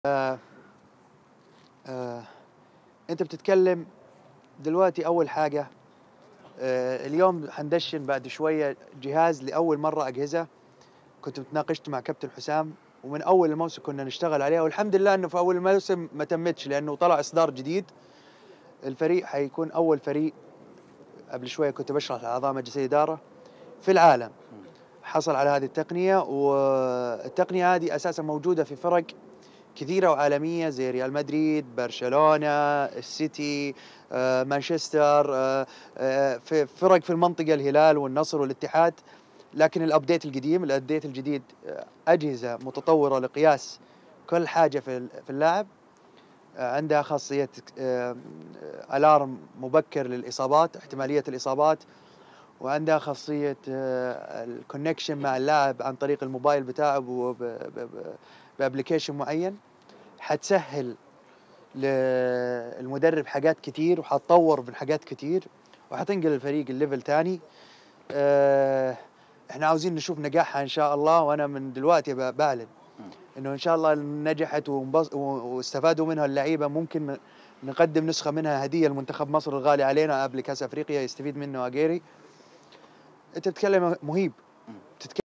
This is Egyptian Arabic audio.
آه آه انت بتتكلم دلوقتي اول حاجه آه اليوم حندشن بعد شويه جهاز لاول مره اجهزه كنت تناقشت مع كابتن حسام ومن اول الموسم كنا نشتغل عليها والحمد لله انه في اول الموسم ما تمتش لانه طلع اصدار جديد الفريق حيكون اول فريق قبل شويه كنت بشرح لاعضاء مجلس الاداره في العالم حصل على هذه التقنيه والتقنيه هذه اساسا موجوده في فرق كثيره وعالميه زي ريال مدريد، برشلونه، السيتي، آه، مانشستر، آه، آه، في فرق في المنطقه الهلال والنصر والاتحاد لكن الابديت القديم الابديت الجديد آه، اجهزه متطوره لقياس كل حاجه في ال- في اللاعب آه، عندها خاصيه آه، آه، الارم مبكر للاصابات احتماليه الاصابات وعندها خاصيه الكونكشن مع اللاعب عن طريق الموبايل بتاعه بابلكيشن معين حتسهل للمدرب حاجات كتير وحتطور من حاجات كتير وحتنقل الفريق الليفل تاني آه، احنا عاوزين نشوف نجاحها ان شاء الله وانا من دلوقتي ب- بعلن انه ان شاء الله نجحت وانبس- و- واستفادوا منها اللعيبه ممكن ن- نقدم نسخه منها هديه لمنتخب مصر الغالي علينا قبل كاس افريقيا يستفيد منه اجيري انت بتتكلم مهيب